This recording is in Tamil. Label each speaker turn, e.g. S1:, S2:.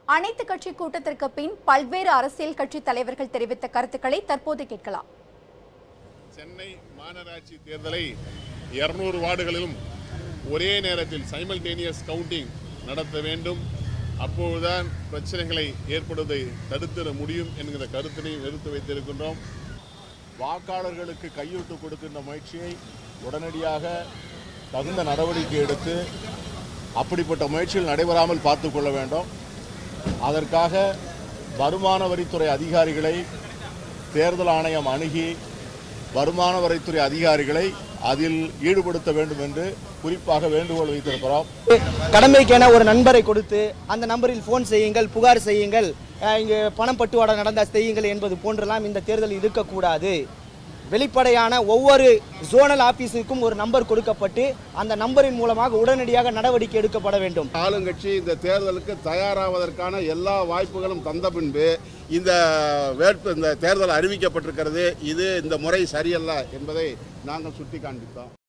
S1: அனைத்து கட்சி கூட்டத்திற்கு பின் பல்வேறு அரசியல் கட்சி தலைவர்கள் தெரிவித்த கருத்துக்களை தற்போது கேட்கலாம்
S2: சென்னை மாநகராட்சி தேர்தலை இருநூறு வார்டுகளிலும் ஒரே நேரத்தில் சைமல்டேனியஸ் கவுண்டிங் நடத்த வேண்டும் அப்போதுதான் பிரச்சனைகளை ஏற்படுவதை தடுத்திட முடியும் என்கிற கருத்தினையும் எடுத்து வைத்திருக்கின்றோம் வாக்காளர்களுக்கு கையூட்டு கொடுக்கின்ற முயற்சியை உடனடியாக தகுந்த நடவடிக்கை எடுத்து அப்படிப்பட்ட முயற்சிகள் நடைபெறாமல் பார்த்து கொள்ள வேண்டும் அதற்காக வருமான வரித்துறை அதிகாரிகளை தேர்தல் ஆணையம் அணுகி வருமான வரித்துறை அதிகாரிகளை அதில் ஈடுபடுத்த வேண்டும் என்று குறிப்பாக வேண்டுகோள் வைத்திருக்கிறோம்
S3: கடமைக்கென ஒரு நண்பரை கொடுத்து அந்த நம்பரில் ஃபோன் செய்யுங்கள் புகார் செய்யுங்கள் அஹ் இங்கு பணம் பட்டுவாடா நடந்தால் செய்யுங்கள் என்பது போன்றெல்லாம் இந்த தேர்தல் இருக்கக்கூடாது வெளிப்படையான ஒவ்வொரு ஜோனல் ஆபீஸுக்கும் ஒரு நம்பர் கொடுக்கப்பட்டு அந்த நம்பரின் மூலமாக உடனடியாக நடவடிக்கை எடுக்கப்பட வேண்டும்
S4: ஆளுங்கட்சி இந்த தேர்தலுக்கு தயாராவதற்கான எல்லா வாய்ப்புகளும் தந்த பின்பு இந்த வேட்பு இந்த தேர்தல் அறிவிக்கப்பட்டிருக்கிறது இது இந்த முறை சரியல்ல என்பதை நாங்கள் சுட்டி காண்பித்தோம்